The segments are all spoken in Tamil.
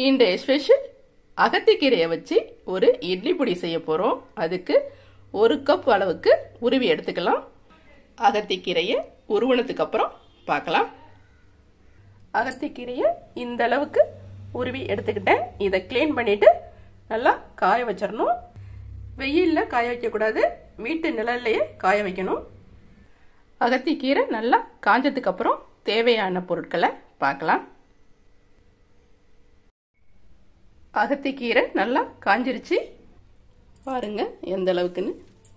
இன்றைய ஸ்பெஷல் அகத்திக்கீரையை வச்சு ஒரு இட்லி பொடி செய்ய போகிறோம் அதுக்கு ஒரு கப் அளவுக்கு உருவி எடுத்துக்கலாம் அகத்திக்கீரையை உருவனத்துக்கு அப்புறம் பார்க்கலாம் அகத்திக்கீரையை இந்த அளவுக்கு உருவி எடுத்துக்கிட்டேன் இதை க்ளீன் பண்ணிவிட்டு நல்லா காய வச்சிடணும் வெயிலில் காய வைக்கக்கூடாது வீட்டு நிழல்லையே காய வைக்கணும் அகத்திக்கீரை நல்லா காஞ்சதுக்கு அப்புறம் தேவையான பொருட்களை பார்க்கலாம் அகத்திக்கீரை நல்லா காஞ்சிருச்சு பாருங்க எந்த அளவுக்குன்னு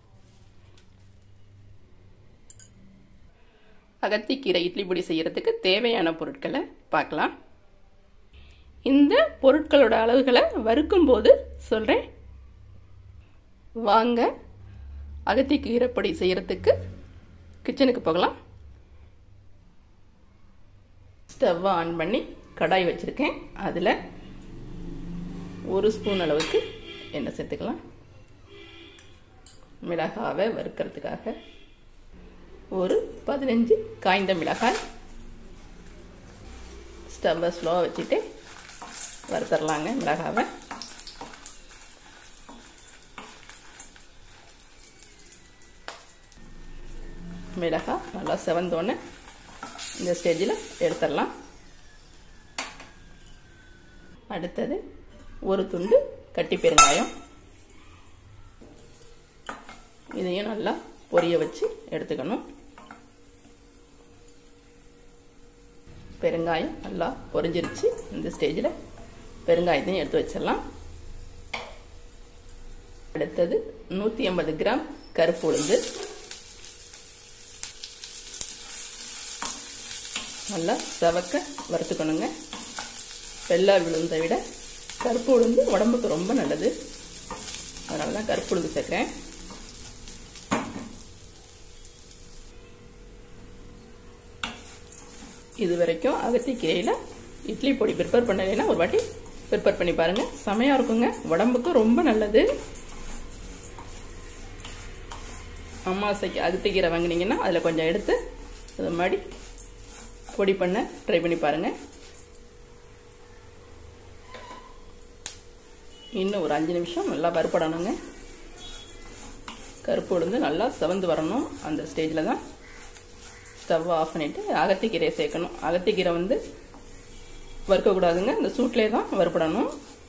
அகத்திக்கீரை இட்லி பொடி செய்யறதுக்கு தேவையான பொருட்களை பார்க்கலாம் இந்த பொருட்களோட அளவுகளை வறுக்கும் போது சொல்கிறேன் வாங்க அகத்திக்கீரை பொடி செய்யறதுக்கு கிச்சனுக்கு போகலாம் ஸ்டவ்வை ஆன் பண்ணி கடாய் வச்சுருக்கேன் அதில் ஒரு ஸ்பூன் அளவுக்கு எண்ணெய் சேர்த்துக்கலாம் மிளகாவை வறுக்கிறதுக்காக ஒரு பதினஞ்சு காய்ந்த மிளகாய் ஸ்டவ்வை ஸ்லோவாக வச்சுட்டு வறுத்தரலாங்க மிளகாவை மிளகாய் நல்லா செவந்தோன்னே இந்த ஸ்டேஜில் எடுத்துடலாம் அடுத்தது ஒரு துண்டு கட்டி பெருங்காயம் இதையும் நல்லா பொரிய வச்சு எடுத்துக்கணும் பெருங்காயம் நல்லா பொரிஞ்சிருச்சு இந்த ஸ்டேஜில் பெருங்காயத்தையும் எடுத்து வச்சிடலாம் அடுத்தது நூற்றி ஐம்பது கிராம் கருப்பு உளுந்து நல்லா செவக்க வறுத்துக்கணுங்க வெள்ளை உளுந்தை விட கருப்பு உளுந்து உடம்புக்கு ரொம்ப நல்லது அதனால தான் கருப்பு உளுந்து சேர்க்குறேன் இது வரைக்கும் அகத்தி கீரையில் இட்லி பொடி ப்ரிப்பேர் பண்ணலைன்னா ஒரு வாட்டி ப்ரிப்பேர் பண்ணி பாருங்கள் செமையாக இருக்குங்க உடம்புக்கு ரொம்ப நல்லது அமாவாசைக்கு அகத்திக்கீரை வாங்கினீங்கன்னா அதில் கொஞ்சம் எடுத்து அது மாதிரி பொடி பண்ண ட்ரை பண்ணி பாருங்கள் இன்னும் ஒரு அஞ்சு நிமிஷம் நல்லா வறுப்படணுங்க கருப்பு உளுந்து நல்லா செவந்து வரணும் அந்த ஸ்டேஜில் தான் ஸ்டவ் ஆஃப் பண்ணிவிட்டு அகத்திக்கீரையை சேர்க்கணும் அகத்திக்கீரை வந்து வறுக்கக்கூடாதுங்க இந்த சூட்லேயே தான் வறுப்படணும்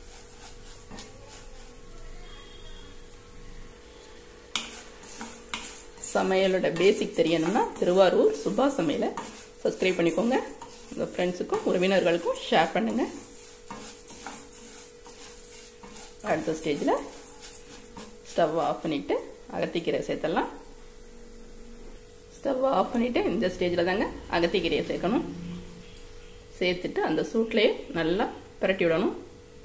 சமையலோட பேசிக் தெரியணும்னா திருவாரூர் சுபா சமையலை சப்ஸ்கிரைப் பண்ணிக்கோங்க உங்கள் ஃப்ரெண்ட்ஸுக்கும் உறவினர்களுக்கும் ஷேர் பண்ணுங்கள் அடுத்த ஸ்டேஜில் ஸ்டவ் ஆஃப் பண்ணிவிட்டு அகத்திக்கீரை சேர்த்துடலாம் ஸ்டவ் ஆஃப் பண்ணிவிட்டு இந்த ஸ்டேஜில் தாங்க அகத்திக்கீரையை சேர்க்கணும் சேர்த்துட்டு அந்த சூட்லேயே நல்லா பிரட்டி விடணும்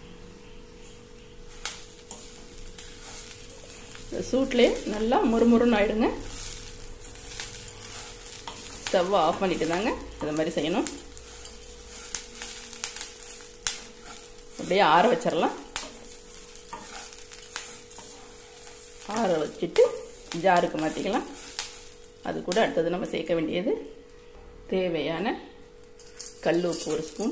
இந்த சூட்லேயே நல்லா முறுமுறுன்னு ஆயிடுங்க ஸ்டவ் ஆஃப் பண்ணிட்டு தாங்க இது மாதிரி செய்யணும் அப்படியே ஆற வச்சிடலாம் ஆற வச்சுட்டு ஜாருக்கு மாற்றிக்கலாம் அது கூட அடுத்தது நம்ம சேர்க்க வேண்டியது தேவையான கல் உப்பு ஒரு ஸ்பூன்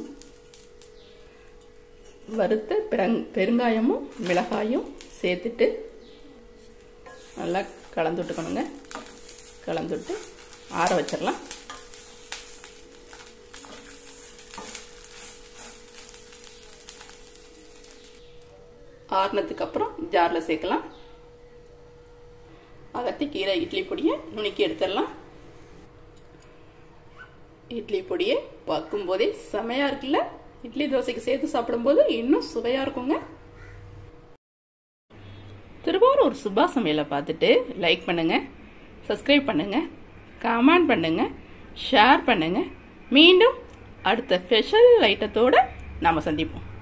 வறுத்த பெரங் பெருங்காயமும் மிளகாயும் சேர்த்துட்டு நல்லா கலந்து விட்டுக்கணுங்க கலந்துட்டு ஆற வச்சிடலாம் ஆறுனதுக்கு அப்புறம் ஜாரில் சேர்க்கலாம் அகத்தி கீரை இட்லி பொடியை நுணுக்கி எடுத்துடலாம் இட்லி பொடியை பார்க்கும் போதே செமையாக இருக்குல்ல இட்லி தோசைக்கு சேர்த்து சாப்பிடும்போது இன்னும் சுவையாக இருக்குங்க திருவாரூர் சுபா சமையலை பார்த்துட்டு லைக் பண்ணுங்க சப்ஸ்கிரைப் பண்ணுங்க கமெண்ட் பண்ணுங்க ஷேர் பண்ணுங்க மீண்டும் அடுத்த ஸ்பெஷல் ஐட்டத்தோடு நாம் சந்திப்போம்